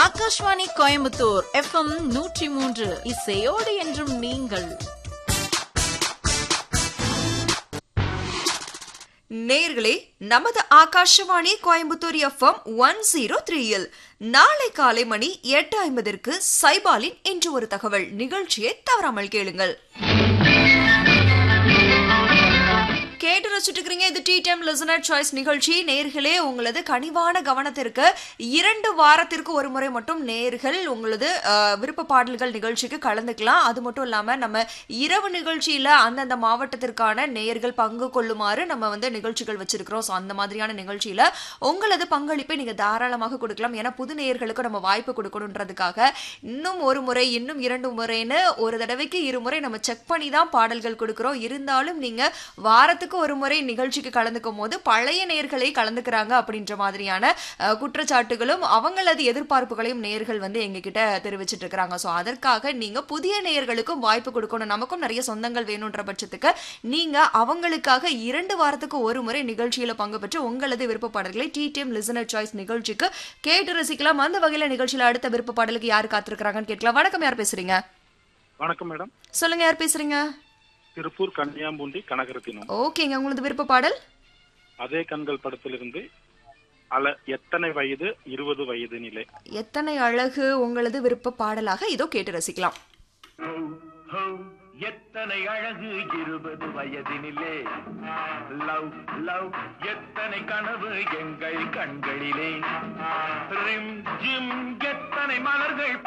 Akashvani Coimbatore FM நூற்றி மூன்று இசையோடு என்றும் நீங்கள் நேர்களே நமது Akashvani Coimbatore FM one zero த்ரீயில் நாளை காலை மணி எட்டு ஐம்பதற்கு சைபாலின் இன்று ஒரு தகவல் நிகழ்ச்சியை தவறாமல் கேளுங்கள் கேட்டு ரசிச்சுட்டு இருக்கிறீங்க இது டி டைம் லிசனர் சாய்ஸ் நிகழ்ச்சி நேர்களே உங்களது கனிவான கவனத்திற்கு இரண்டு வாரத்திற்கு ஒரு முறை மட்டும் நேர்கள் உங்களது அஹ், விருப்ப பாடல்கள் நிகழ்ச்சிக்கு கலந்துக்கலாம் அது மட்டும் இல்லாம நம்ம இரவு நிகழ்ச்சியில அந்தந்த மாவட்டத்திற்கான நேயர்கள் பங்கு கொள்ளுமாறு நம்ம வந்து நிகழ்ச்சிகள் வச்சிருக்கிறோம் ஸோ அந்த மாதிரியான நிகழ்ச்சியில உங்களது பங்களிப்பை நீங்க தாராளமாக கொடுக்கலாம் ஏன்னா புது நேயர்களுக்கு நம்ம வாய்ப்பு கொடுக்கணுன்றதுக்காக இன்னும் ஒரு முறை இன்னும் இரண்டு முறைன்னு ஒரு தடவைக்கு இருமுறை நம்ம செக் பண்ணி தான் பாடல்கள் கொடுக்குறோம் இருந்தாலும் நீங்க வாரத்துக்கு ஒரு முறை நிகழ்ச்சிக்கு கலந்துக்கும் போது பழைய நேர்களை கலந்துக்கிறாங்க அப்படின்ற மாதிரியான அஹ், குற்றச்சாட்டுகளும் அவங்களது எதிர்பார்ப்புகளையும் நேர்கள் வந்து எங்ககிட்ட தெரிவிச்சிட்டு இருக்கிறாங்க ஸோ அதற்காக நீங்க புதிய நேயர்களுக்கும் வாய்ப்பு கொடுக்கணும் நமக்கும் நிறைய சொந்தங்கள் வேணுன்ற பட்சத்துக்கு நீங்க அவங்களுக்காக இரண்டு வாரத்துக்கு ஒரு முறை நிகழ்ச்சியில பங்கு பெற்று உங்களது விருப்ப பாடல்களை டி டிஎம் லிசனர் சாய்ஸ் நிகழ்ச்சிக்கு கேட்டு ரசிக்கலாம் அந்த வகையில நிகழ்ச்சியில அடுத்த விருப்ப பாடலுக்கு யார் காத்திருக்கிறாங்கன்னு கேட்கலாம் வணக்கம் யார் பேசுறீங்க வணக்கம் மேடம் சொல்லுங்க யார் பேசுறீங்க திருப்பூர் கன்னியாம்பூண்டி கனகரத்தினம் ஓகேங்க உங்களது விருப்ப பாடல் அதே கண்கள் படத்திலிருந்து அல எத்தனை வயது இருபது வயது நிலை எத்தனை அழகு உங்களது விருப்ப பாடலாக இதோ கேட்டு ரசிக்கலாம் ஹோ, ஹோ, எத்தனை அழகு இருபது வயதினிலே லவ் லவ் எத்தனை கனவு எங்கள் கண்களிலே ரிம் ஜிம் எத்தனை மலர்கள்